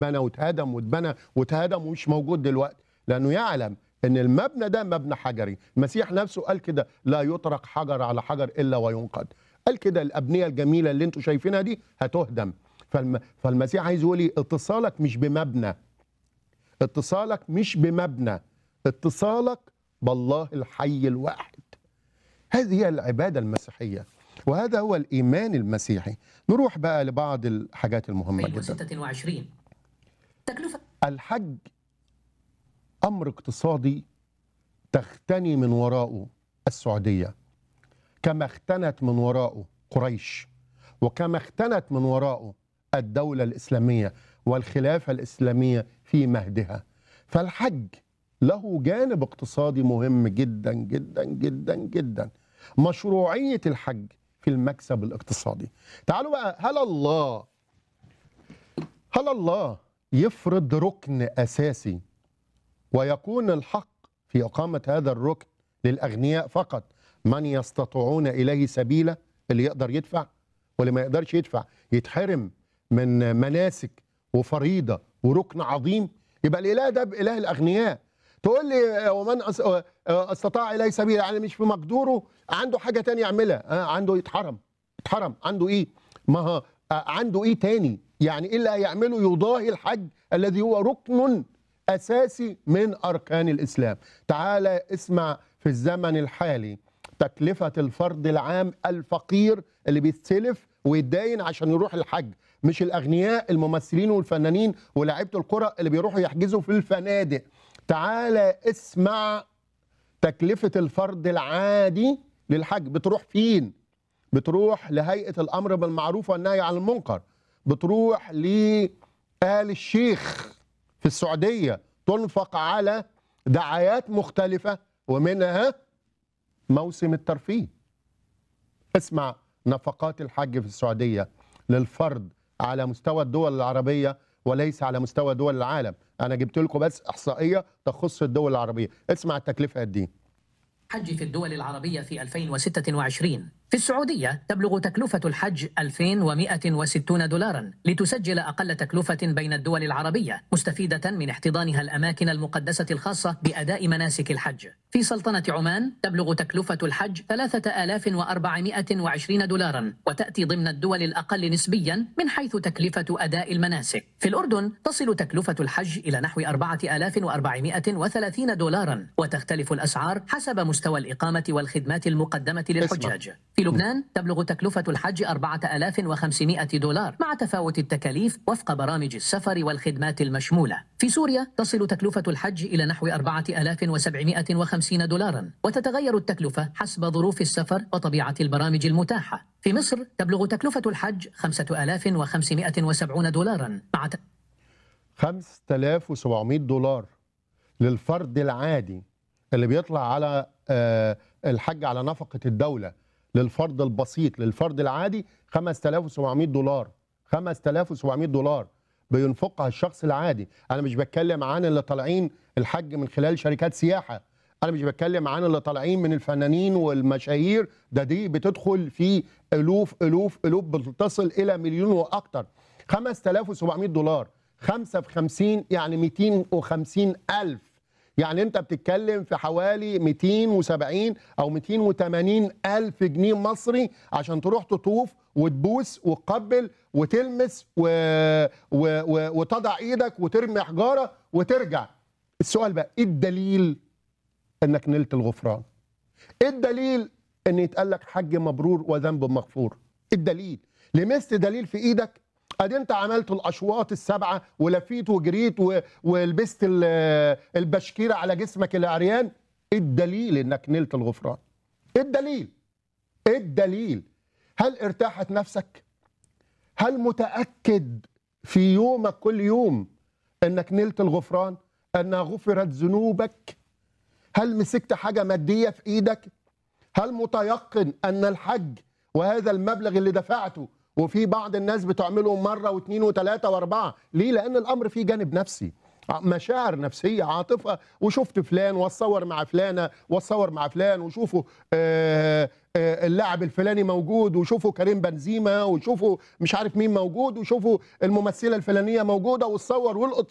بنى واتهدم واتبنى واتهدم ومش موجود دلوقتي لانه يعلم ان المبنى ده مبنى حجري المسيح نفسه قال كده لا يطرق حجر على حجر الا وينقض قال كده الابنيه الجميله اللي انتم شايفينها دي هتهدم فالم... فالمسيح عايز يقول لي اتصالك مش بمبنى اتصالك مش بمبنى اتصالك بالله الحي الواحد هذه هي العبادة المسيحية وهذا هو الإيمان المسيحي نروح بقى لبعض الحاجات المهمة جدا 2026 تكلفة الحج أمر اقتصادي تختني من وراءه السعودية كما اختنت من وراءه قريش وكما اختنت من وراءه الدولة الإسلامية والخلافة الإسلامية في مهدها فالحج له جانب اقتصادي مهم جدا جدا جدا جدا مشروعية الحج في المكسب الاقتصادي تعالوا بقى هل الله هل الله يفرض ركن أساسي ويكون الحق في إقامة هذا الركن للأغنياء فقط من يستطيعون إليه سبيلا اللي يقدر يدفع واللي ما يقدرش يدفع يتحرم من مناسك وفريضة وركن عظيم يبقى الإله ده بإله الأغنياء تقول لي ومن أس- استطاع إليه سبيلا يعني مش في مقدوره عنده حاجة تانية يعملها آه، عنده يتحرم اتحرم عنده إيه ما هو آه، عنده إيه تاني يعني إيه اللي هيعمله يضاهي الحج الذي هو ركن أساسي من أركان الإسلام تعالى اسمع في الزمن الحالي تكلفة الفرد العام الفقير اللي بيستلف ويتداين عشان يروح الحج مش الأغنياء الممثلين والفنانين ولاعيبة الكرة اللي بيروحوا يحجزوا في الفنادق تعالى اسمع تكلفة الفرد العادي للحج بتروح فين بتروح لهيئة الأمر بالمعروف والنهي عن المنكر بتروح لآل الشيخ في السعودية تنفق على دعايات مختلفة ومنها موسم الترفيه اسمع نفقات الحج في السعودية للفرد على مستوى الدول العربية وليس على مستوى دول العالم أنا جبت لكم بس إحصائية تخص الدول العربية اسمع التكلفة قد إيه حج في الدول العربية في 2026 في السعودية تبلغ تكلفة الحج 2160 دولارا لتسجل أقل تكلفة بين الدول العربية مستفيدة من احتضانها الأماكن المقدسة الخاصة بأداء مناسك الحج في سلطنة عمان تبلغ تكلفة الحج 3420 دولارا وتأتي ضمن الدول الأقل نسبيا من حيث تكلفة أداء المناسك في الأردن تصل تكلفة الحج إلى نحو 4430 دولارا وتختلف الأسعار حسب مستوى الإقامة والخدمات المقدمة للحجاج في لبنان تبلغ تكلفة الحج 4500 دولار مع تفاوت التكاليف وفق برامج السفر والخدمات المشمولة في سوريا تصل تكلفة الحج إلى نحو 4750 دولارا وتتغير التكلفة حسب ظروف السفر وطبيعة البرامج المتاحة في مصر تبلغ تكلفة الحج 5570 دولارا مع ت... 5700 دولار للفرد العادي اللي بيطلع على آه، الحج على نفقة الدولة للفرد البسيط للفرد العادي 5700 دولار 5700 دولار بينفقها الشخص العادي انا مش بتكلم عن اللي طالعين الحج من خلال شركات سياحة انا مش بتكلم عن اللي طالعين من الفنانين والمشاهير ده دي بتدخل في الوف الوف الوف بتصل الى مليون واكتر 5700 دولار 5 في 50 يعني 250 ألف يعني انت بتتكلم في حوالي 270 او 280 الف جنيه مصري عشان تروح تطوف وتبوس وتقبل وتلمس و... و... و... وتضع ايدك وترمي حجاره وترجع السؤال بقى ايه الدليل انك نلت الغفران ايه الدليل ان يتقال لك حج مبرور وذنب مغفور إيه الدليل لمست دليل في ايدك ادي انت عملت الاشواط السبعه ولفيت وجريت و... ولبست ال- البشكيره على جسمك العريان ايه الدليل انك نلت الغفران ايه الدليل ايه الدليل هل ارتاحت نفسك هل متاكد في يومك كل يوم انك نلت الغفران انها غفرت ذنوبك هل مسكت حاجه ماديه في ايدك هل متيقن ان الحج وهذا المبلغ اللي دفعته وفي بعض الناس بتعمله مره واثنين وثلاثه واربعه ليه لان الامر فيه جانب نفسي مشاعر نفسيه عاطفه وشفت فلان واتصور مع فلانه واتصور مع فلان وشوفوا آه، آه، اللاعب الفلاني موجود وشوفوا كريم بنزيما وشوفوا مش عارف مين موجود وشوفوا الممثله الفلانيه موجوده وتصور والقط